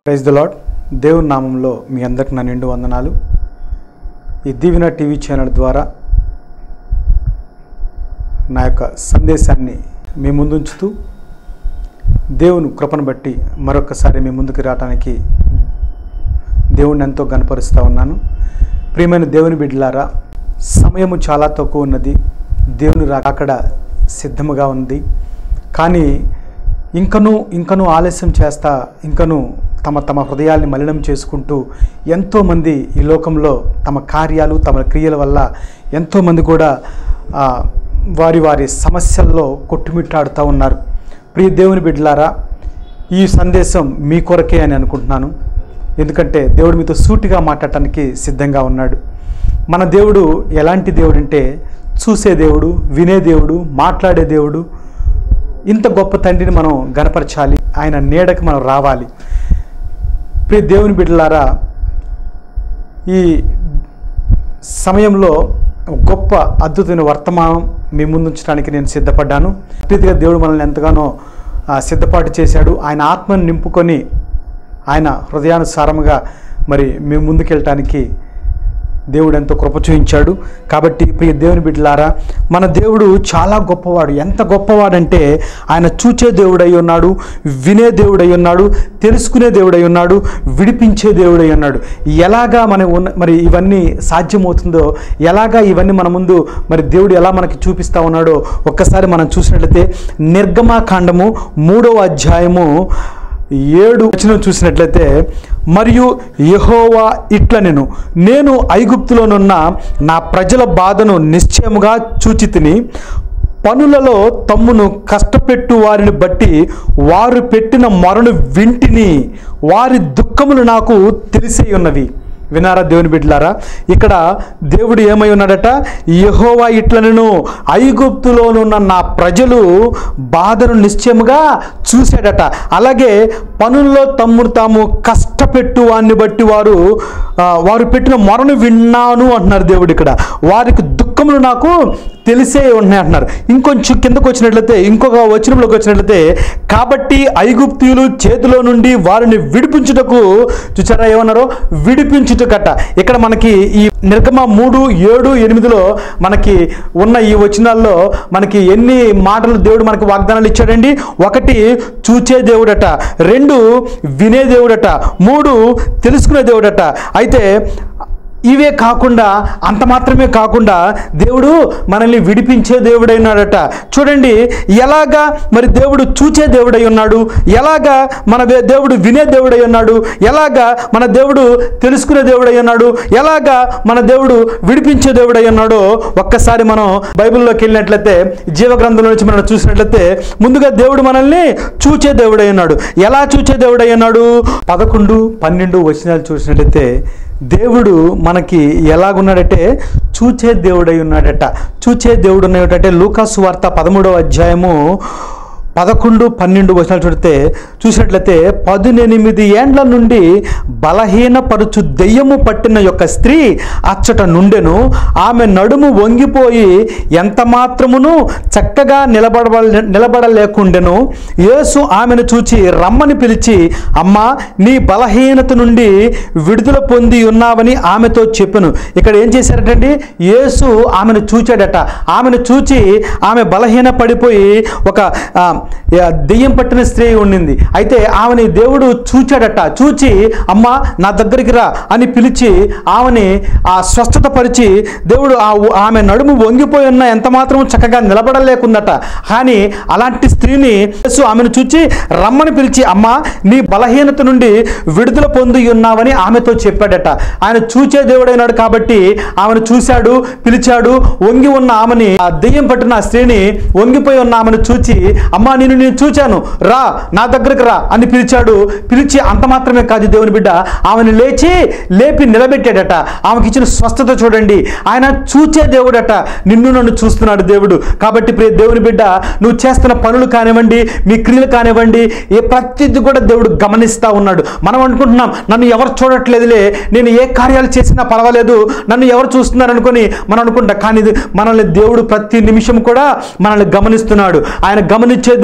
praise the lord దేవుని నామంలో మీ అందరికి నా నిండు వందనాలు ఈ దీవెన టీవీ ఛానల్ ద్వారా నా యొక్క సందేశాన్ని మీ ముందుంచుతూ దేవుని కృపను బట్టి మరొకసారి మీ ముందుకు రావడానికి దేవుణ్ణి ఎంతో గనపరుస్తూ ఉన్నాను ప్రియమైన దేవుని బిడ్డలారా సమయము చాలా తక్కువ ఉన్నది దేవుని రాకడ సిద్ధముగా ఉంది కానీ ఇంకను ఇంకను ఆలస్యం చేస్తా ఇంకను తమ తమ హృదయాల్ని మలినం చేసుకుంటూ ఎంతోమంది ఈ లోకంలో తమ కార్యాలు తమ క్రియల వల్ల ఎంతోమంది కూడా ఆ, వారి వారి సమస్యల్లో కొట్టుమిట్టాడుతూ ఉన్నారు ప్రియ దేవుని బిడ్డలారా ఈ సందేశం మీ కొరకే అని అనుకుంటున్నాను ఎందుకంటే దేవుడు మీతో సూటిగా మాట్లాడటానికి సిద్ధంగా ఉన్నాడు మన దేవుడు ఎలాంటి దేవుడు అంటే చూసే దేవుడు వినే దేవుడు మాట్లాడే దేవుడు ఇంత గొప్ప తండ్రిని మనం గనపరచాలి ఆయన నీడకి మనం రావాలి ప్రియ దేవుని బిడ్డలారా ఈ సమయంలో గొప్ప అద్భుతమైన వర్తమానం మీ ముందుంచడానికి నేను సిద్ధపడ్డాను ప్రీతిగా దేవుడు మనల్ని ఎంతగానో ఆ, సిద్ధపాటు చేశాడు ఆయన ఆత్మను నింపుకొని ఆయన హృదయానుసారముగా మరి మేము ముందుకెళ్ళటానికి దేవుడు ఎంతో కృప చూపించాడు కాబట్టి ప్రియ దేవుని బిడ్డలారా మన దేవుడు చాలా గొప్పవాడు ఎంత గొప్పవాడంటే ఆయన చూచే దేవుడై ఉన్నాడు వినే దేవుడై ఉన్నాడు తెలుసుకునే దేవుడై ఉన్నాడు విడిపించే దేవుడై ఉన్నాడు ఎలాగా మన ఉన్న మరి ఇవన్నీ సాధ్యమవుతుందో ఎలాగా ఇవన్నీ మన ముందు మరి దేవుడు ఎలా మనకి చూపిస్తా ఉన్నాడో ఒక్కసారి మనం చూసినట్లయితే నిర్గమాకాండము మూడవ అధ్యాయము ఏడు వచనం చూసినట్లయితే మరియు యెహోవా ఇట్ల నేను నేను ఐగుప్తులోనున్న నా ప్రజల బాధను నిశ్చయముగా చూచి తిని పనులలో తమ్మును కష్టపెట్టు వారిని బట్టి వారు పెట్టిన మొరను వింటిని వారి దుఃఖములు నాకు తెలిసే ఉన్నవి వినారా దేవుని బిడ్డలారా ఇక్కడ దేవుడు ఏమై ఉన్నాడట యెహోవా ఇట్లనను ఐగుప్తులోనున్న నా ప్రజలు బాధను నిశ్చయముగా చూశాడట అలాగే పనుల్లో తమ్ముడు తాము కష్టపెట్టు వారిని బట్టి వారు ఆ, వారు పెట్టిన మొరను విన్నాను అంటున్నారు దేవుడు ఇక్కడ వారికి దుఃఖములు నాకు తెలిసే ఉన్నాయి అంటున్నారు ఇంకొంచెం కిందకు వచ్చినట్లయితే ఇంకొక వచనంలోకి వచ్చినట్లయితే కాబట్టి ఐగుప్తీయులు చేతిలో నుండి వారిని విడిపించుటకు చూసారా ఏమన్నారో విడిపించుటకట ఇక్కడ మనకి ఈ నిర్గమ మూడు ఏడు ఎనిమిదిలో మనకి ఉన్న ఈ వచనాల్లో మనకి ఎన్ని మాటలు దేవుడు మనకి వాగ్దానాలు ఇచ్చాడండి ఒకటి చూచే దేవుడట రెండు వినే దేవుడట మూడు తెలుసుకునే దేవుడట అయితే ఇవే కాకుండా అంత మాత్రమే కాకుండా దేవుడు మనల్ని విడిపించే దేవుడైనాడట చూడండి ఎలాగా మరి దేవుడు చూచే దేవుడై ఉన్నాడు ఎలాగా మన దే- దేవుడు వినే దేవుడై ఉన్నాడు ఎలాగా మన దేవుడు తెలుసుకునే దేవుడై ఉన్నాడు ఎలాగా మన దేవుడు విడిపించే దేవుడై ఉన్నాడో ఒక్కసారి మనం బైబిల్లోకి వెళ్ళినట్లయితే జీవగ్రంథంలో నుంచి మనం చూసినట్లయితే ముందుగా దేవుడు మనల్ని చూచే దేవుడై ఉన్నాడు ఎలా చూచే దేవుడై ఉన్నాడు పదకొండు పన్నెండు వచనాలు చూసినట్లయితే దేవుడు మనకి ఎలాగున్నాడంటే చూచే దేవుడై ఉన్నాడట చూచే దేవుడు ఉన్నాడంటే లూకాసు వార్త పదమూడవ అధ్యాయము పదకొండు పన్నెండు వచనాలు చూడితే చూసినట్లయితే పదునెనిమిది ఏండ్ల నుండి బలహీనపరుచు దెయ్యము పట్టిన యొక్క స్త్రీ అచ్చట నుండెను ఆమె నడుము వంగిపోయి ఎంత మాత్రమును చక్కగా నిలబడ నిలబడలేకుండెను యేసు ఆమెను చూచి రమ్మని పిలిచి అమ్మా నీ బలహీనత నుండి విడుదల పొంది ఉన్నావని ఆమెతో చెప్పెను ఇక్కడ ఏం చేశారటండి యేసు ఆమెను చూచాడట ఆమెను చూచి ఆమె బలహీన పడిపోయి ఒక ఆ, ఆ, దెయ్యం పట్టిన స్త్రీ ఉండింది అయితే ఆమెని దేవుడు చూచాడట చూచి అమ్మా నా దగ్గరికి రా అని పిలిచి ఆమెని ఆ స్వస్థత పరిచి దేవుడు ఆ ఆమె నడుము వంగిపోయి ఉన్న ఎంత మాత్రం చక్కగా నిలబడలేకుందట కానీ అలాంటి స్త్రీని యేసు ఆమెను చూచి రమ్మని పిలిచి అమ్మా నీ బలహీనత నుండి విడుదల పొంది ఉన్నావని ఆమెతో చెప్పాడట ఆయన చూచే దేవుడైనాడు కాబట్టి ఆమెను చూశాడు పిలిచాడు వంగి ఉన్న ఆమెని ఆ దెయ్యం పట్టిన ఆ స్త్రీని వంగిపోయి ఉన్న ఆమెను చూచి అమ్మా నేను నేను చూచాను రా నా దగ్గరకు రా అని పిలిచాడు పిలిచి అంత మాత్రమే కాదు దేవుని బిడ్డ ఆమెను లేచి లేపి నిలబెట్టాడట ఆమెకి ఇచ్చిన స్వస్థత చూడండి ఆయన చూచే దేవుడట నిన్ను నన్ను చూస్తున్నాడు దేవుడు కాబట్టి ప్రియ దేవుని బిడ్డ నువ్వు చేస్తున్న పనులు కానివ్వండి మీ క్రియలు కానివ్వండి ఏ ప్రతిదీ కూడా దేవుడు గమనిస్తూ ఉన్నాడు మనం అనుకుంటున్నాం నన్ను ఎవరు చూడట్లేదులే నేను ఏ కార్యాలు చేసినా పర్వాలేదు నన్ను ఎవరు చూస్తున్నారు అనుకొని మనం అనుకుంటాం కానీ ఇది మనల్ని దేవుడు ప్రతి నిమిషం కూడా మనల్ని గమనిస్తున్నాడు ఆయన గమనించే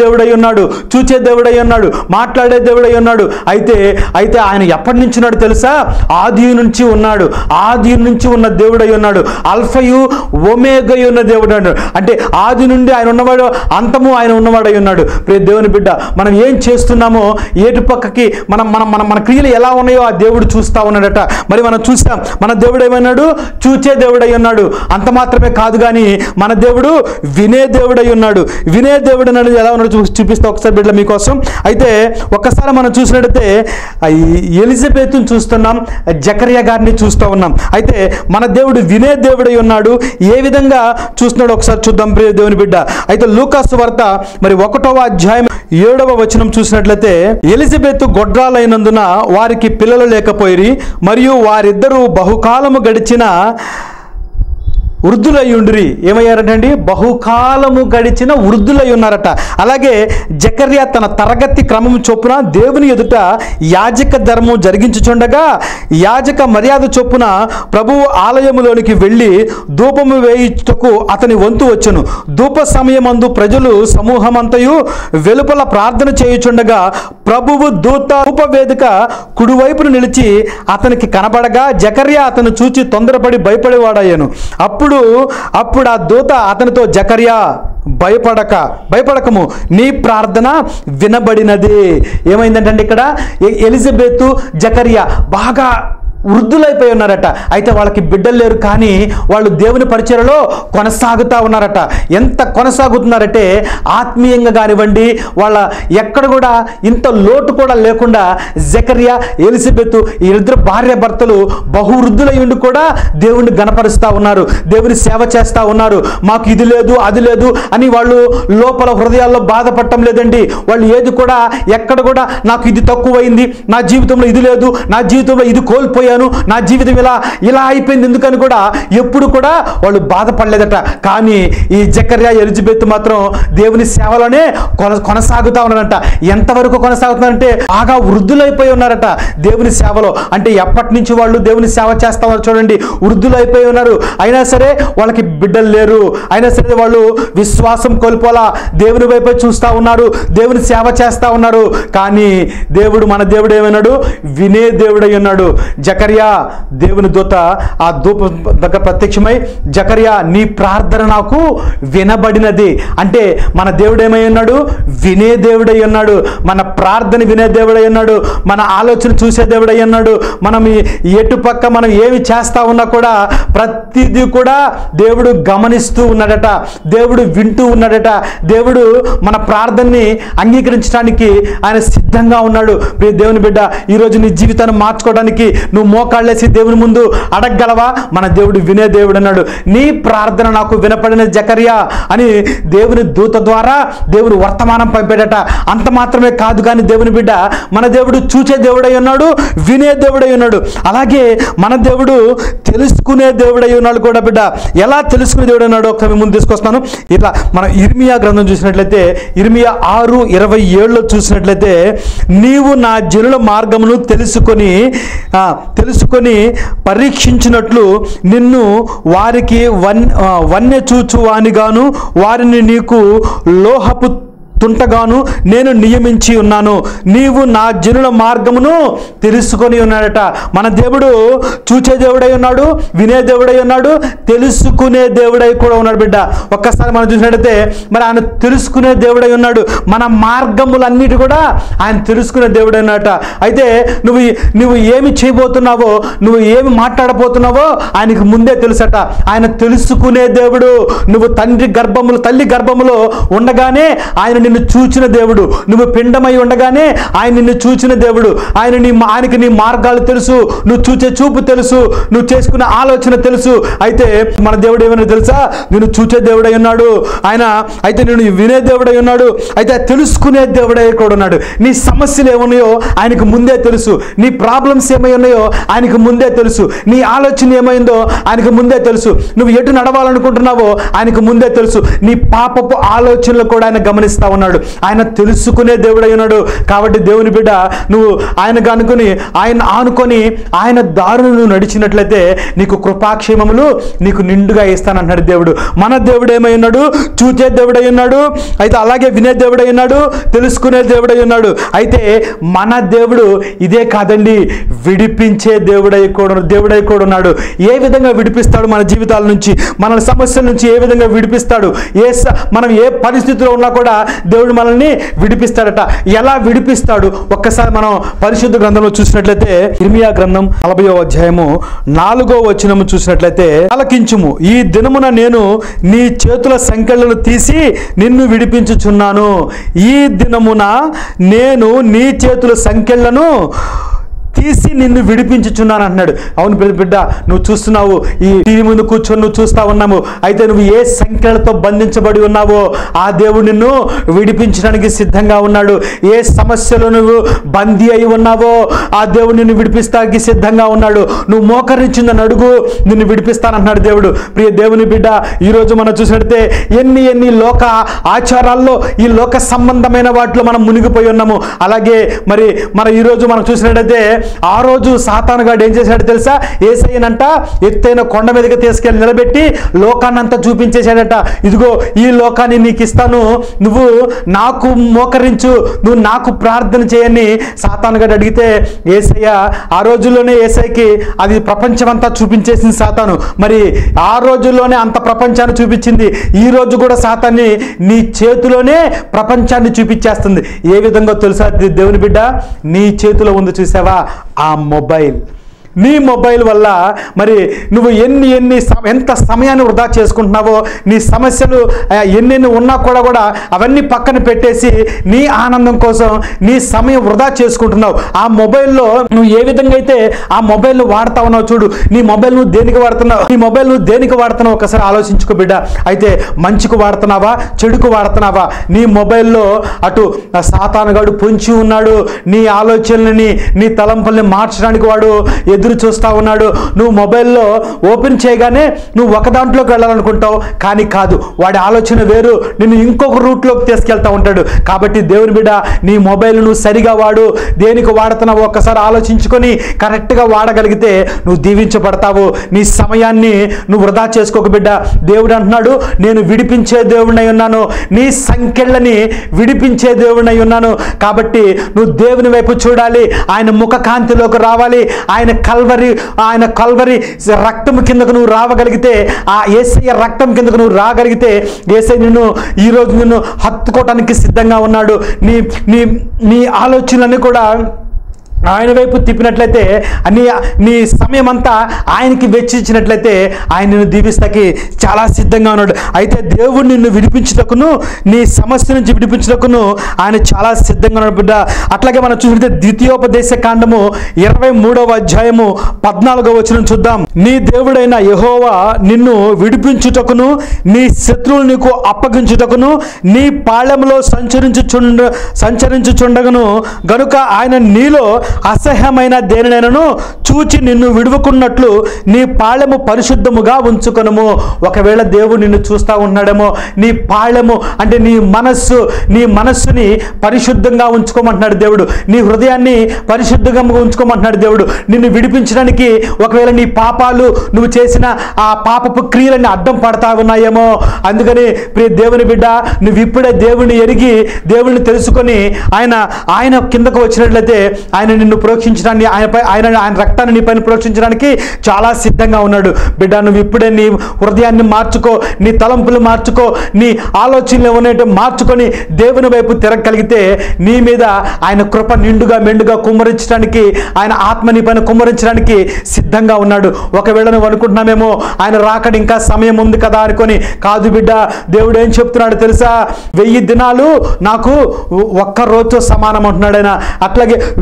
దేవుడై ఉన్నాడు చూచే దేవుడై ఉన్నాడు మాట్లాడే దేవుడై ఉన్నాడు అయితే అయితే ఆయన ఎప్పటి నుంచి ఉన్నాడు తెలుసా ఆది నుంచి ఉన్నాడు ఆది నుంచి ఉన్న దేవుడై ఉన్నాడు అల్ఫయు ఒమేగయు ఉన్న దేవుడు అన్నాడు అంటే ఆది నుండి ఆయన ఉన్నవాడు అంతము ఆయన ఉన్నవాడై ఉన్నాడు ప్రియ దేవుని బిడ్డ మనం ఏం చేస్తున్నామో ఏటు పక్కకి మనం మనం మన మన క్రియలు ఎలా ఉన్నాయో ఆ దేవుడు చూస్తా ఉన్నాడట మరి మనం చూస్తాం మన దేవుడు ఏమన్నాడు చూచే దేవుడై ఉన్నాడు అంత మాత్రమే కాదు కానీ మన దేవుడు వినే దేవుడై ఉన్నాడు వినే దేవుడు అనేది ఎలా ఉన్నాడు చూ చూపిస్తా ఒకసారి బిడ్డ మీకోసం అయితే ఒక్కసారి మనం చూసినట్టయితే ఆ ఈ ఎలిజబెత్ను చూస్తున్నాం జకరియా గారిని చూస్తూ ఉన్నాం అయితే మన దేవుడు వినే దేవుడై ఉన్నాడు ఏ విధంగా చూస్తున్నాడు ఒకసారి చూద్దాం ప్రియ దేవుని బిడ్డ అయితే లూకాసు వార్త మరి ఒకటవ అధ్యాయం ఏడవ వచనం చూసినట్లయితే ఎలిజబెత్ గొడ్రాలైనందున వారికి పిల్లలు లేకపోయిరి మరియు వారిద్దరూ బహుకాలము గడిచిన వృద్ధులై ఉండిరి ఏమయ్యారటండి బహుకాలము గడిచిన వృద్ధులై ఉన్నారట అలాగే జకర్యా తన తరగతి క్రమం చొప్పున దేవుని ఎదుట యాజక ధర్మం జరిగించుచుండగా యాజక మర్యాద చొప్పున ప్రభువు ఆలయములోనికి వెళ్ళి ధూపము వేయుటకు అతని వంతు వచ్చును ధూప సమయమందు ప్రజలు సమూహమంతయు వెలుపల ప్రార్థన చేయుచుండగా ప్రభువు దూత ధూపవేదిక కుడివైపున నిలిచి అతనికి కనబడగా జకర్యా అతను చూచి తొందరపడి భయపడేవాడయ్యాను అప్పుడు అప్పుడు ఆ దూత అతనితో జకర్యా భయపడక భయపడకము నీ ప్రార్థన వినబడినది ఏమైందంటే ఇక్కడ ఎ- ఎలిజబెత్ జకరియా బాగా వృద్ధులైపోయి ఉన్నారట అయితే వాళ్ళకి బిడ్డలు లేరు కానీ వాళ్ళు దేవుని పరిచయలో కొనసాగుతూ ఉన్నారట ఎంత కొనసాగుతున్నారంటే ఆత్మీయంగా కానివ్వండి వాళ్ళ ఎక్కడ కూడా ఇంత లోటు కూడా లేకుండా జకరియా ఎలిజబెత్ ఈ ఇద్దరు భార్య భర్తలు బహువృద్ధులై ఉండి కూడా దేవుణ్ణి గణపరుస్తూ ఉన్నారు దేవుని సేవ చేస్తూ ఉన్నారు మాకు ఇది లేదు అది లేదు అని వాళ్ళు లోపల హృదయాల్లో బాధపడటం లేదండి వాళ్ళు ఏది కూడా ఎక్కడ కూడా నాకు ఇది తక్కువైంది నా జీవితంలో ఇది లేదు నా జీవితంలో ఇది కోల్పోయాను నా జీవితం ఇలా ఇలా అయిపోయింది ఎందుకని కూడా ఎప్పుడు కూడా వాళ్ళు బాధపడలేదట కానీ ఈ జకర్యా ఎలిజబెత్ మాత్రం దేవుని సేవలోనే కొన కొనసాగుతా ఉన్నారంట ఎంతవరకు కొనసాగుతున్నారంటే బాగా వృద్ధులైపోయి ఉన్నారట దేవుని సేవలో అంటే ఎప్పటి నుంచి వాళ్ళు దేవుని సేవ చేస్తా ఉన్నారు చూడండి వృద్ధులైపోయి ఉన్నారు అయినా సరే వాళ్ళకి బిడ్డలు లేరు అయినా సరే వాళ్ళు విశ్వాసం కోల్పోలా దేవుని వైపే చూస్తా ఉన్నారు దేవుని సేవ చేస్తా ఉన్నారు కానీ దేవుడు మన దేవుడు ఏమన్నాడు వినే దేవుడై ఉన్నాడు జకర్యా దేవుని దూత ఆ ధూప దగ్గర ప్రత్యక్షమై జకర్యా నీ ప్రార్థన నాకు వినబడినది అంటే మన దేవుడు ఏమై ఉన్నాడు వినే దేవుడై ఉన్నాడు మన ప్రార్థన వినే దేవుడై ఉన్నాడు మన ఆలోచన చూసే దేవుడై ఉన్నాడు మనం ఈ- ఎటు పక్క మనం ఏమి చేస్తా ఉన్నా కూడా ప్రతిదీ కూడా దేవుడు గమనిస్తూ ఉన్నాడట దేవుడు వింటూ ఉన్నాడట దేవుడు మన ప్రార్థనని అంగీకరించడానికి ఆయన సిద్ధంగా ఉన్నాడు ప్రియ దేవుని బిడ్డ ఈరోజు నీ జీవితాన్ని మార్చుకోవడానికి నువ్వు మోకాళ్ళేసి దేవుని ముందు అడగగలవా మన దేవుడు వినే దేవుడు అన్నాడు నీ ప్రార్థన నాకు వినపడిన జకర్యా అని దేవుని దూత ద్వారా దేవుడు వర్తమానం పంపాడట అంత మాత్రమే కాదు కానీ దేవుని బిడ్డ మన దేవుడు చూచే దేవుడై ఉన్నాడు వినే దేవుడై ఉన్నాడు అలాగే మన దేవుడు తెలుసుకునే దేవుడై ఉన్నాడు కూడా బిడ్డ ఎలా తెలుసుకునే దేవుడు ఉన్నాడు ఒకసారి మీ ముందు తీసుకొస్తాను ఇట్లా మనం ఇర్మియా గ్రంథం చూసినట్లయితే ఇర్మియా ఆరు ఇరవై ఏడులో చూసినట్లయితే నీవు నా జనుల మార్గమును తెలుసుకొని ఆ, తెలుసుకొని పరీక్షించినట్లు నిన్ను వారికి వన్ ఆ, వన్య చూచువానిగాను వారిని నీకు లోహపు తుంటగాను నేను నియమించి ఉన్నాను నీవు నా జనుల మార్గమును తెలుసుకొని ఉన్నాడట మన దేవుడు చూచే దేవుడై ఉన్నాడు వినే దేవుడై ఉన్నాడు తెలుసుకునే దేవుడై కూడా ఉన్నాడు బిడ్డ ఒక్కసారి మనం చూసినట్టయితే మరి ఆయన తెలుసుకునే దేవుడై ఉన్నాడు మన మార్గములన్నిటి కూడా ఆయన తెలుసుకునే దేవుడై ఉన్నాడట అయితే నువ్వు నువ్వు ఏమి చేయబోతున్నావో నువ్వు ఏమి మాట్లాడబోతున్నావో ఆయనకు ముందే తెలుసట ఆయన తెలుసుకునే దేవుడు నువ్వు తండ్రి గర్భములు తల్లి గర్భములో ఉండగానే ఆయన నిన్ను చూచిన దేవుడు నువ్వు పిండమై ఉండగానే ఆయన నిన్ను చూచిన దేవుడు ఆయన నీ ఆయనకి నీ మార్గాలు తెలుసు నువ్వు చూచే చూపు తెలుసు నువ్వు చేసుకున్న ఆలోచన తెలుసు అయితే మన దేవుడు ఏమైనా తెలుసా నేను చూచే దేవుడై ఉన్నాడు ఆయన అయితే నేను వినే దేవుడై ఉన్నాడు అయితే తెలుసుకునే దేవుడై కూడా ఉన్నాడు నీ సమస్యలు ఏమున్నాయో ఆయనకు ముందే తెలుసు నీ ప్రాబ్లమ్స్ ఏమై ఉన్నాయో ఆయనకు ముందే తెలుసు నీ ఆలోచన ఏమైందో ఆయనకు ముందే తెలుసు నువ్వు ఎటు నడవాలనుకుంటున్నావో ఆయనకు ముందే తెలుసు నీ పాపపు ఆలోచనలు కూడా ఆయన గమనిస్తా ఉన్నాడు ఆయన తెలుసుకునే దేవుడై ఉన్నాడు కాబట్టి దేవుని బిడ్డ నువ్వు ఆయనకు అనుకుని ఆయన ఆనుకొని ఆయన దారులు నువ్వు నడిచినట్లయితే నీకు కృపాక్షేమములు నీకు నిండుగా ఇస్తానంటున్నాడు దేవుడు మన దేవుడు ఏమై ఉన్నాడు చూచే దేవుడై ఉన్నాడు అయితే అలాగే వినే దేవుడై ఉన్నాడు తెలుసుకునే దేవుడై ఉన్నాడు అయితే మన దేవుడు ఇదే కాదండి విడిపించే దేవుడై కూడా దేవుడై కూడా ఉన్నాడు ఏ విధంగా విడిపిస్తాడు మన జీవితాల నుంచి మన సమస్యల నుంచి ఏ విధంగా విడిపిస్తాడు ఏ స- మనం ఏ పరిస్థితిలో ఉన్నా కూడా దేవుడు మనల్ని విడిపిస్తాడట ఎలా విడిపిస్తాడు ఒక్కసారి మనం పరిశుద్ధ గ్రంథంలో చూసినట్లయితే ఇర్మియా గ్రంథం నలభయో అధ్యాయము నాలుగో వచనము చూసినట్లయితే ఆలకించుము ఈ దినమున నేను నీ చేతుల సంఖ్యలను తీసి నిన్ను విడిపించుచున్నాను ఈ దినమున నేను నీ చేతుల సంఖ్యలను తీసి నిన్ను విడిపించుచున్నాను అంటున్నాడు అవును బిడ్డ బిడ్డ నువ్వు చూస్తున్నావు ఈ టీవీ ముందు కూర్చొని నువ్వు చూస్తా ఉన్నాము అయితే నువ్వు ఏ సంఖ్యలతో బంధించబడి ఉన్నావో ఆ దేవుడు నిన్ను విడిపించడానికి సిద్ధంగా ఉన్నాడు ఏ సమస్యలో నువ్వు బందీ అయి ఉన్నావో ఆ దేవుడు నిన్ను విడిపిస్తానికి సిద్ధంగా ఉన్నాడు నువ్వు మోకరించిందని అడుగు నిన్ను విడిపిస్తానంటున్నాడు దేవుడు ప్రియ దేవుని బిడ్డ ఈరోజు మనం చూసినట్టే ఎన్ని ఎన్ని లోక ఆచారాల్లో ఈ లోక సంబంధమైన వాటిలో మనం మునిగిపోయి ఉన్నాము అలాగే మరి మన ఈరోజు మనం చూసినట్టయితే ఆ రోజు సాతానుగాడు ఏం చేశాడు తెలుసా ఏసయ్యనంట ఎత్తైన కొండ మీదకి తీసుకెళ్ళి నిలబెట్టి లోకాన్నంతా చూపించేశాడట ఇదిగో ఈ లోకాన్ని నీకు ఇస్తాను నువ్వు నాకు మోకరించు నువ్వు నాకు ప్రార్థన చేయని సాతానుగాడు అడిగితే ఏసయ్య ఆ రోజుల్లోనే ఏసైకి అది ప్రపంచమంతా చూపించేసింది సాతాను మరి ఆ రోజుల్లోనే అంత ప్రపంచాన్ని చూపించింది ఈ రోజు కూడా సాతాన్ని నీ చేతిలోనే ప్రపంచాన్ని చూపించేస్తుంది ఏ విధంగా తెలుసా దేవుని బిడ్డ నీ చేతిలో ఉంది చూసావా ఆ మొబైల్ నీ మొబైల్ వల్ల మరి నువ్వు ఎన్ని ఎన్ని సమ- ఎంత సమయాన్ని వృధా చేసుకుంటున్నావో నీ సమస్యలు ఆ, ఎన్నెన్ని ఉన్నా కూడా కూడా అవన్నీ పక్కన పెట్టేసి నీ ఆనందం కోసం నీ సమయం వృధా చేసుకుంటున్నావు ఆ మొబైల్లో నువ్వు ఏ విధంగా అయితే ఆ మొబైల్ను వాడుతా ఉన్నావు చూడు నీ మొబైల్ నువ్వు దేనికి వాడుతున్నావు నీ మొబైల్ నువ్వు దేనికి వాడుతున్నావు ఒకసారి ఆలోచించుకో బిడ్డ అయితే మంచికి వాడుతున్నావా చెడుకు వాడుతున్నావా నీ మొబైల్లో అటు ఆ సాతానుగాడు పొంచి ఉన్నాడు నీ ఆలోచనలని నీ తలంపుల్ని మార్చడానికి వాడు ఎదురు చూస్తా ఉన్నాడు నువ్వు మొబైల్లో ఓపెన్ చేయగానే నువ్వు ఒక దాంట్లోకి వెళ్ళాలనుకుంటావు కానీ కాదు వాడి ఆలోచన వేరు నిన్ను ఇంకొక రూట్లోకి తీసుకెళ్తా ఉంటాడు కాబట్టి దేవుని బిడ్డ నీ మొబైల్ నువ్వు సరిగా వాడు దేనికి వాడుతున్నావో ఒక్కసారి ఆలోచించుకొని కరెక్ట్గా వాడగలిగితే నువ్వు దీవించబడతావు నీ సమయాన్ని నువ్వు వృధా చేసుకోక బిడ్డ దేవుడు అంటున్నాడు నేను విడిపించే దేవుడినై ఉన్నాను నీ సంఖ్యలని విడిపించే దేవుడినై ఉన్నాను కాబట్టి నువ్వు దేవుని వైపు చూడాలి ఆయన ముఖ కాంతిలోకి రావాలి ఆయన కల్వరి ఆయన కల్వరి రక్తం కిందకు నువ్వు రావగలిగితే ఆ ఏసయ్య రక్తం కిందకు నువ్వు రాగలిగితే ఏసై నిన్ను ఈరోజు నిన్ను హత్తుకోవటానికి సిద్ధంగా ఉన్నాడు నీ నీ నీ ఆలోచనలన్నీ కూడా ఆయన వైపు తిప్పినట్లయితే నీ నీ సమయం అంతా ఆయనకి వెచ్చించినట్లయితే ఆయన నిన్ను దీవిస్తాకి చాలా సిద్ధంగా ఉన్నాడు అయితే దేవుడు నిన్ను విడిపించుటకును నీ సమస్య నుంచి విడిపించుటకును ఆయన చాలా సిద్ధంగా ఉన్నాడు బిడ్డ అట్లాగే మనం చూసినట్టే ద్వితీయోపదేశ కాండము ఇరవై మూడవ అధ్యాయము పద్నాలుగవ వచనం చూద్దాం నీ దేవుడైన యహోవా నిన్ను విడిపించుటకును నీ శత్రువులు నీకు అప్పగించుటకును నీ పాళెంలో సంచరించుచుండ సంచరించుచుండగను గనుక ఆయన నీలో అసహ్యమైన దేనినైనను చూచి నిన్ను విడువకున్నట్లు నీ పాళెము పరిశుద్ధముగా ఉంచుకొనుము ఒకవేళ దేవుడు నిన్ను చూస్తా ఉన్నాడేమో నీ పాళెము అంటే నీ మనస్సు నీ మనస్సుని పరిశుద్ధంగా ఉంచుకోమంటున్నాడు దేవుడు నీ హృదయాన్ని పరిశుద్ధంగా ఉంచుకోమంటున్నాడు దేవుడు నిన్ను విడిపించడానికి ఒకవేళ నీ పాపాలు నువ్వు చేసిన ఆ పాపపు క్రియలన్నీ అడ్డం పడతా ఉన్నాయేమో అందుకని ప్రియ దేవుని బిడ్డ నువ్వు ఇప్పుడే దేవుని ఎరిగి దేవుని తెలుసుకొని ఆయన ఆయన కిందకు వచ్చినట్లయితే ఆయన నిన్ను ప్రోక్షించడానికి ఆయనపై ఆయన ఆయన రక్తాన్ని నీ పైన ప్రోక్షించడానికి చాలా సిద్ధంగా ఉన్నాడు బిడ్డ నువ్వు ఇప్పుడే నీ హృదయాన్ని మార్చుకో నీ తలంపులు మార్చుకో నీ ఆలోచనలు ఏమన్నట్టు మార్చుకొని దేవుని వైపు తిరగలిగితే నీ మీద ఆయన కృప నిండుగా మెండుగా కుమ్మరించడానికి ఆయన ఆత్మ నీ పైన కుమ్మరించడానికి సిద్ధంగా ఉన్నాడు ఒకవేళ నువ్వు అనుకుంటున్నామేమో ఆయన రాకడ ఇంకా సమయం ఉంది కదా అనుకొని కాదు బిడ్డ దేవుడు ఏం చెప్తున్నాడు తెలుసా వెయ్యి దినాలు నాకు ఒక్క రోజుతో సమానం అంటున్నాడు ఆయన అట్లాగే వెయ్యి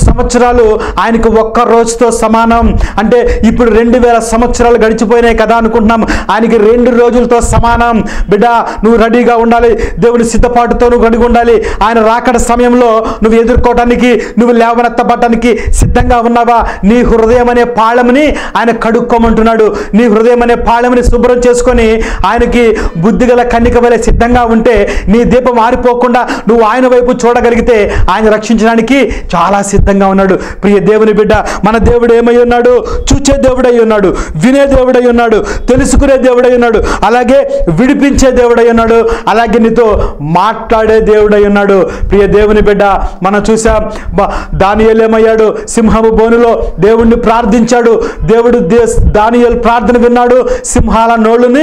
సంవత్సరాలు ఆయనకు ఒక్క రోజుతో సమానం అంటే ఇప్పుడు రెండు వేల సంవత్సరాలు గడిచిపోయినాయి కదా అనుకుంటున్నాం ఆయనకి రెండు రోజులతో సమానం బిడ్డ నువ్వు రెడీగా ఉండాలి దేవుని సిద్ధపాటుతో నువ్వు రెడీగా ఉండాలి ఆయన రాకడ సమయంలో నువ్వు ఎదుర్కోవటానికి నువ్వు లేవనెత్తబడటానికి సిద్ధంగా ఉన్నావా నీ హృదయం అనే పాళముని ఆయన కడుక్కోమంటున్నాడు నీ హృదయం అనే పాళముని శుభ్రం చేసుకొని ఆయనకి బుద్ధిగల కన్నిక వలె సిద్ధంగా ఉంటే నీ దీపం ఆరిపోకుండా నువ్వు ఆయన వైపు చూడగలిగితే ఆయన రక్షించడానికి చాలా సిద్ధంగా ఉన్నాడు ప్రియ దేవుని బిడ్డ మన దేవుడు ఏమై ఉన్నాడు చూచే దేవుడై ఉన్నాడు వినే దేవుడై ఉన్నాడు తెలుసుకునే దేవుడై ఉన్నాడు అలాగే విడిపించే దేవుడై ఉన్నాడు అలాగే నీతో మాట్లాడే దేవుడై ఉన్నాడు ప్రియ దేవుని బిడ్డ మనం చూసాం దానియలు ఏమయ్యాడు సింహము బోనులో దేవుణ్ణి ప్రార్థించాడు దేవుడు దే దానియలు ప్రార్థన విన్నాడు సింహాల నోళ్ళుని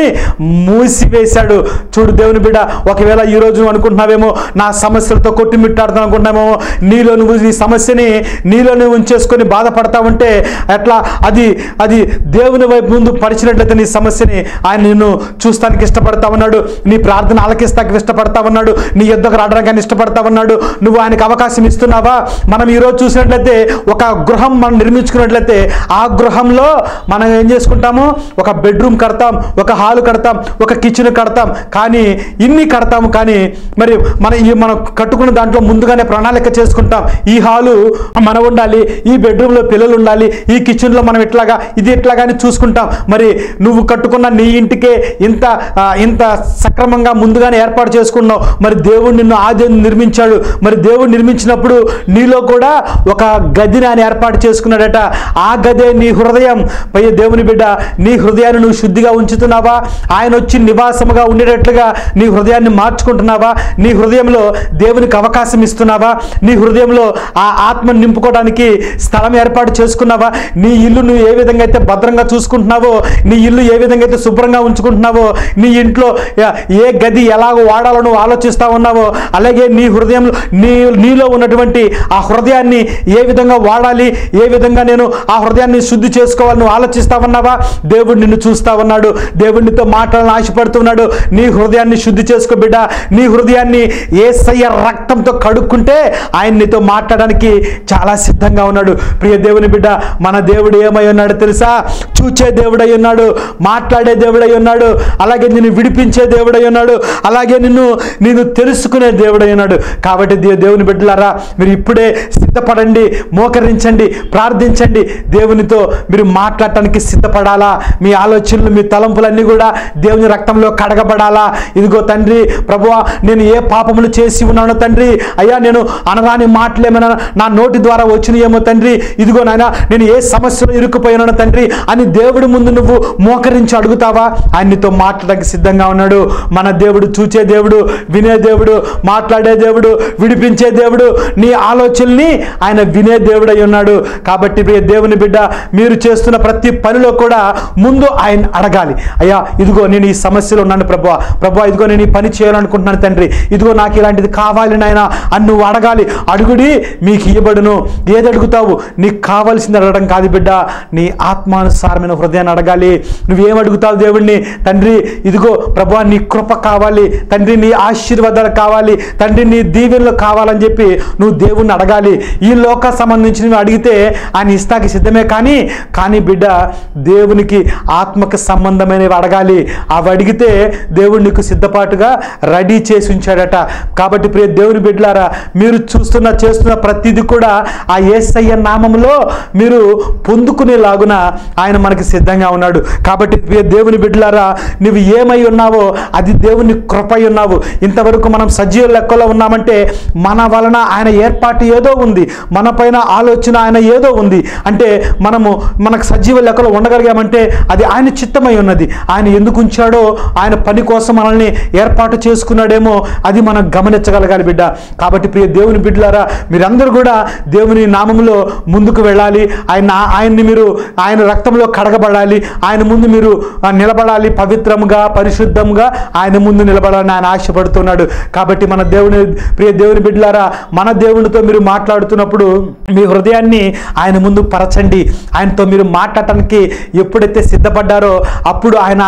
మూసివేశాడు చూడు దేవుని బిడ్డ ఒకవేళ ఈ రోజు నువ్వు అనుకుంటున్నావేమో నా సమస్యలతో కొట్టుమిట్టాడుతాను అనుకుంటున్నామేమో నీలో నువ్వు ఈ సమస్యని నీలోనే ఉంచేసుకొని బాధపడతా ఉంటే ఎట్లా అది అది దేవుని వైపు ముందు పరిచినట్లయితే నీ సమస్యని ఆయన నిన్ను చూస్తానికి ఇష్టపడతా ఉన్నాడు నీ ప్రార్థన ఆలకిస్తానికి ఇష్టపడతా ఉన్నాడు నీ యుద్ధకు రావడానికి ఆయన ఇష్టపడతా ఉన్నాడు నువ్వు ఆయనకు అవకాశం ఇస్తున్నావా మనం ఈరోజు చూసినట్లయితే ఒక గృహం మనం నిర్మించుకున్నట్లయితే ఆ గృహంలో మనం ఏం చేసుకుంటాము ఒక బెడ్రూమ్ కడతాం ఒక హాల్ కడతాం ఒక కిచెన్ కడతాం కానీ ఇన్ని కడతాము కానీ మరి మన ఈ మనం కట్టుకున్న దాంట్లో ముందుగానే ప్రణాళిక చేసుకుంటాం ఈ హాలు మనం ఉండాలి ఈ బెడ్రూమ్లో పిల్లలు ఉండాలి ఈ కిచెన్లో మనం ఇట్లాగా ఇది ఇట్లాగా అని చూసుకుంటాం మరి నువ్వు కట్టుకున్న నీ ఇంటికే ఇంత ఆ, ఇంత సక్రమంగా ముందుగానే ఏర్పాటు చేసుకున్నావు మరి దేవుడు నిన్ను ఆది నిర్మించాడు మరి దేవుడు నిర్మించినప్పుడు నీలో కూడా ఒక గదిని ఆయన ఏర్పాటు చేసుకున్నాడట ఆ గదే నీ హృదయం పై దేవుని బిడ్డ నీ హృదయాన్ని నువ్వు శుద్ధిగా ఉంచుతున్నావా ఆయన వచ్చి నివాసముగా ఉండేటట్లుగా నీ హృదయాన్ని మార్చుకుంటున్నావా నీ హృదయంలో దేవునికి అవకాశం ఇస్తున్నావా నీ హృదయంలో ఆ ఆత్మను నింపుకోవడానికి స్థలం ఏర్పాటు చేసుకున్నావా నీ ఇల్లు నువ్వు ఏ విధంగా అయితే భద్రంగా చూసుకుంటున్నావో నీ ఇల్లు ఏ విధంగా అయితే శుభ్రంగా ఉంచుకుంటున్నావో నీ ఇంట్లో యా- ఏ గది ఎలాగో వాడాలో నువ్వు ఆలోచిస్తా ఉన్నావో అలాగే నీ హృదయంలో నీ నీలో ఉన్నటువంటి ఆ హృదయాన్ని ఏ విధంగా వాడాలి ఏ విధంగా నేను ఆ హృదయాన్ని శుద్ధి చేసుకోవాలి నువ్వు ఆలోచిస్తా ఉన్నావా దేవుడు నిన్ను చూస్తా ఉన్నాడు దేవుడితో మాట్లాడాలని ఆశపడుతున్నాడు నీ హృదయాన్ని శుద్ధి చేసుకో బిడ్డ నీ హృదయాన్ని ఏసయ్య రక్తంతో కడుక్కుంటే ఆయన నీతో మాట్లాడడానికి చాలా సిద్ధంగా ఉన్నాడు ప్రియ దేవుని బిడ్డ మన దేవుడు ఏమై ఉన్నాడు తెలుసా చూచే దేవుడై ఉన్నాడు మాట్లాడే దేవుడై ఉన్నాడు అలాగే నిన్ను విడిపించే దేవుడై ఉన్నాడు అలాగే నిన్ను నేను తెలుసుకునే దేవుడై ఉన్నాడు కాబట్టి దే- దేవుని బిడ్డలారా మీరు ఇప్పుడే సిద్ధపడండి మోకరించండి ప్రార్థించండి దేవునితో మీరు మాట్లాడటానికి సిద్ధపడాలా మీ ఆలోచనలు మీ తలంపులన్నీ కూడా దేవుని రక్తంలో కడగబడాలా ఇదిగో తండ్రి ప్రభువా నేను ఏ పాపములు చేసి ఉన్నానో తండ్రి అయ్యా నేను అనరాని మాటలేమైనా నా నోటి ద్వారా వచ్చినాయేమో తండ్రి ఇదిగో నాయన నేను ఏ సమస్యలో ఇరుక్కుపోయినానో తండ్రి అని దేవుడి ముందు నువ్వు మోకరించి అడుగుతావా ఆయన నీతో మాట్లాడడానికి సిద్ధంగా ఉన్నాడు మన దేవుడు చూచే దేవుడు వినే దేవుడు మాట్లాడే దేవుడు విడిపించే దేవుడు నీ ఆలోచనల్ని ఆయన వినే దేవుడు అయి ఉన్నాడు కాబట్టి ప్రియ దేవుని బిడ్డ మీరు చేస్తున్న ప్రతి పనిలో కూడా ముందు ఆయన అడగాలి అయ్యా ఇదిగో నేను ఈ సమస్యలో ఉన్నాను ప్రభు ప్రభు ఇదిగో నేను ఈ పని చేయాలనుకుంటున్నాను తండ్రి ఇదిగో నాకు ఇలాంటిది కావాలి నాయన అని నువ్వు అడగాలి అడుగుడి మీకు ఇవ్వబడును ఏది అడుగుతావు నీకు కావాల్సింది అడగడం కాదు బిడ్డ నీ ఆత్మానుసారమైన హృదయాన్ని అడగాలి నువ్వేం అడుగుతావు దేవుణ్ణి తండ్రి ఇదిగో ప్రభు నీ కృప కావాలి తండ్రి నీ ఆశీర్వాదాలు కావాలి తండ్రి నీ దీవెనలు కావాలని చెప్పి నువ్వు దేవుణ్ణి అడగాలి ఈ లోక సంబంధించి నువ్వు అడిగితే ఆయన ఇస్తాకి సిద్ధమే కానీ కానీ బిడ్డ దేవునికి ఆత్మకు సంబంధమైనవి అడగాలి అవి అడిగితే దేవుడు నీకు సిద్ధపాటుగా రెడీ చేసి ఉంచాడట కాబట్టి ప్రియ దేవుని బిడ్డలారా మీరు చూస్తున్న చేస్తున్న ప్రతిదీ కూడా ఆ ఏసయ్య నామంలో మీరు పొందుకునేలాగున ఆయన మనకి సిద్ధంగా ఉన్నాడు కాబట్టి ప్రియ దేవుని బిడ్డలారా నువ్వు ఏమై ఉన్నావో అది దేవుని కృపై ఉన్నావు ఇంతవరకు మనం సజీవ లెక్కలో ఉన్నామంటే మన వలన ఆయన ఏర్పాటు ఏదో ఉంది మన పైన ఆలోచన ఆయన ఏదో ఉంది అంటే మనము మనకు సజీవ లెక్కలో ఉండగలిగామంటే అది ఆయన చిత్తమై ఉన్నది ఆయన ఎందుకు ఉంచాడో ఆయన పని కోసం మనల్ని ఏర్పాటు చేసుకున్నాడేమో అది మనం గమనించగలగాలి బిడ్డ కాబట్టి ప్రియ దేవుని బిడ్డలారా మీరందరూ కూడా దేవుని నామంలో ముందుకు వెళ్ళాలి ఆయన ఆయన్ని మీరు ఆయన రక్తంలో కడగబడాలి ఆయన ముందు మీరు ఆ, నిలబడాలి పవిత్రంగా పరిశుద్ధంగా ఆయన ముందు నిలబడాలని ఆయన ఆశపడుతున్నాడు కాబట్టి మన దేవుని ప్రియ దేవుని బిడ్డలారా మన దేవునితో మీరు మాట్లాడుతున్నప్పుడు మీ హృదయాన్ని ఆయన ముందు పరచండి ఆయనతో మీరు మాట్లాడటానికి ఎప్పుడైతే సిద్ధపడ్డారో అప్పుడు ఆయన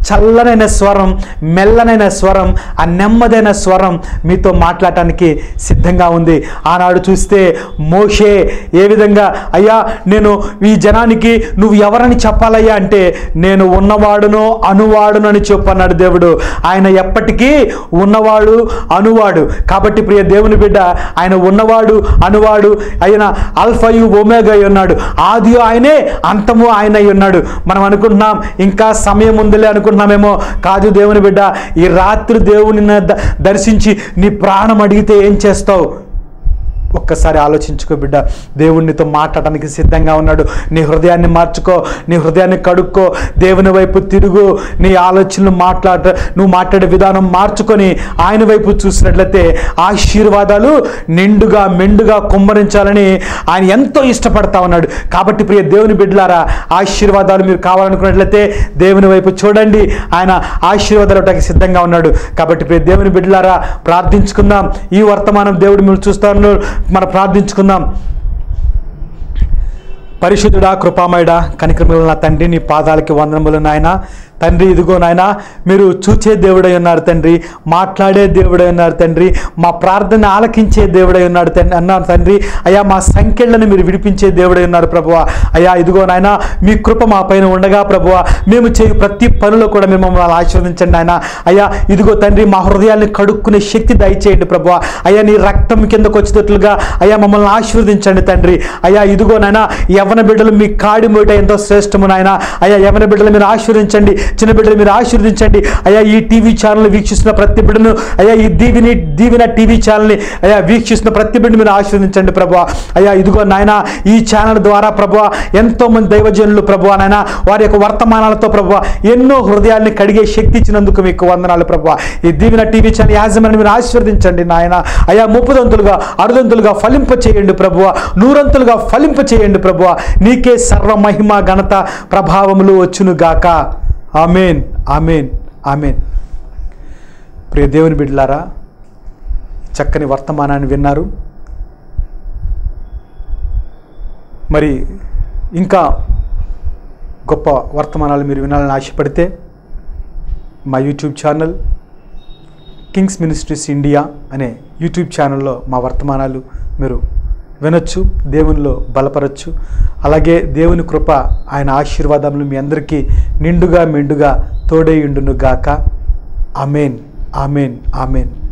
చల్లనైన స్వరం మెల్లనైన స్వరం ఆ నెమ్మదైన స్వరం మీతో మాట్లాడటానికి సిద్ధంగా ఉంది ఆనాడు చూస్తే మోషే ఏ విధంగా అయ్యా నేను ఈ జనానికి నువ్వు ఎవరని చెప్పాలయ్యా అంటే నేను ఉన్నవాడును అనువాడును అని చెప్పన్నాడు దేవుడు ఆయన ఎప్పటికీ ఉన్నవాడు అనువాడు కాబట్టి ప్రియ దేవుని బిడ్డ ఆయన ఉన్నవాడు అనువాడు ఆయన అల్ఫయు ఒమేగా అయి ఉన్నాడు ఆది ఆయనే అంతము ఆయన అయి ఉన్నాడు మనం అనుకుంటున్నాం ఇంకా సమయం ఉందిలే అనుకుంటున్నామేమో కాదు దేవుని బిడ్డ ఈ రాత్రి దేవుని ద- దర్శించి నీ ప్రాణం అడిగితే ఏం చేస్తావు ఒక్కసారి ఆలోచించుకో బిడ్డ దేవునితో మాట్లాడడానికి సిద్ధంగా ఉన్నాడు నీ హృదయాన్ని మార్చుకో నీ హృదయాన్ని కడుక్కో దేవుని వైపు తిరుగు నీ ఆలోచనలు మాట్లాడ నువ్వు మాట్లాడే విధానం మార్చుకొని ఆయన వైపు చూసినట్లయితే ఆశీర్వాదాలు నిండుగా మెండుగా కుమ్మరించాలని ఆయన ఎంతో ఇష్టపడతా ఉన్నాడు కాబట్టి ప్రియ దేవుని బిడ్డలారా ఆశీర్వాదాలు మీరు కావాలనుకున్నట్లయితే దేవుని వైపు చూడండి ఆయన ఆశీర్వాదాలు ఇవ్వడానికి సిద్ధంగా ఉన్నాడు కాబట్టి ప్రియ దేవుని బిడ్డలారా ప్రార్థించుకుందాం ఈ వర్తమానం దేవుడు మీరు చూస్తాను మనం ప్రార్థించుకుందాం పరిశుద్ధుడా కృపామయుడా కనికరముల నా తండ్రి నీ పాదాలకి వందనములు నాయన తండ్రి ఇదిగో నాయన మీరు చూచే దేవుడై ఉన్నారు తండ్రి మాట్లాడే దేవుడై ఉన్నారు తండ్రి మా ప్రార్థన ఆలకించే దేవుడై ఉన్నాడు తండ్రి అన్నారు తండ్రి అయ్యా మా సంఖ్యలను మీరు విడిపించే దేవుడై ఉన్నారు ప్రభువ అయ్యా ఇదిగో నాయన మీ కృప మా పైన ఉండగా ప్రభువ మేము చేయు ప్రతి పనిలో కూడా మేము మమ్మల్ని ఆశీర్వదించండి ఆయన అయ్యా ఇదిగో తండ్రి మా హృదయాన్ని కడుక్కునే శక్తి దయచేయండి ప్రభువ అయ్యా నీ రక్తం కిందకు వచ్చేటట్లుగా అయ్యా మమ్మల్ని ఆశీర్వదించండి తండ్రి అయ్యా ఇదిగో నాయన యవన బిడ్డలు మీ కాడి మూట ఎంతో శ్రేష్టము నాయన అయ్యా యవన బిడ్డలు మీరు ఆశీర్వదించండి చిన్న బిడ్డలు మీరు ఆశీర్వదించండి అయ్యా ఈ టీవీ ఛానల్ వీక్షిస్తున్న ప్రతి బిడ్డను అయ్యా ఈ దీవిని దీవిన టీవీ ఛానల్ని అయ్యా వీక్షిస్తున్న ప్రతి బిడ్డను మీరు ఆశీర్వదించండి ప్రభు అయ్యా ఇదిగో నాయన ఈ ఛానల్ ద్వారా ప్రభు ఎంతో మంది దైవజనులు ప్రభు నాయన వారి యొక్క వర్తమానాలతో ప్రభు ఎన్నో హృదయాల్ని కడిగే శక్తి ఇచ్చినందుకు మీకు వందనాలు ప్రభు ఈ దీవిన టీవీ ఛానల్ యాజమాన్యం మీరు ఆశీర్వదించండి నాయన అయ్యా ముప్పుదంతులుగా అరుదంతులుగా ఫలింప చేయండి ప్రభువ నూరంతులుగా ఫలింప చేయండి ప్రభువ నీకే సర్వ మహిమ ఘనత ప్రభావములు వచ్చును గాక ఆమెన్ ఆమెన్ ఆమెన్ ప్రియ దేవుని బిడ్డలారా చక్కని వర్తమానాన్ని విన్నారు మరి ఇంకా గొప్ప వర్తమానాలు మీరు వినాలని ఆశపడితే మా YouTube channel Kings Ministries India అనే యూట్యూబ్ ఛానల్లో మా వర్తమానాలు మీరు వినొచ్చు దేవునిలో బలపరచు అలాగే దేవుని కృప ఆయన ఆశీర్వాదములు మీ అందరికీ నిండుగా మెండుగా తోడేయుండును గాక ఆమెన్ ఆమెన్ ఆమెన్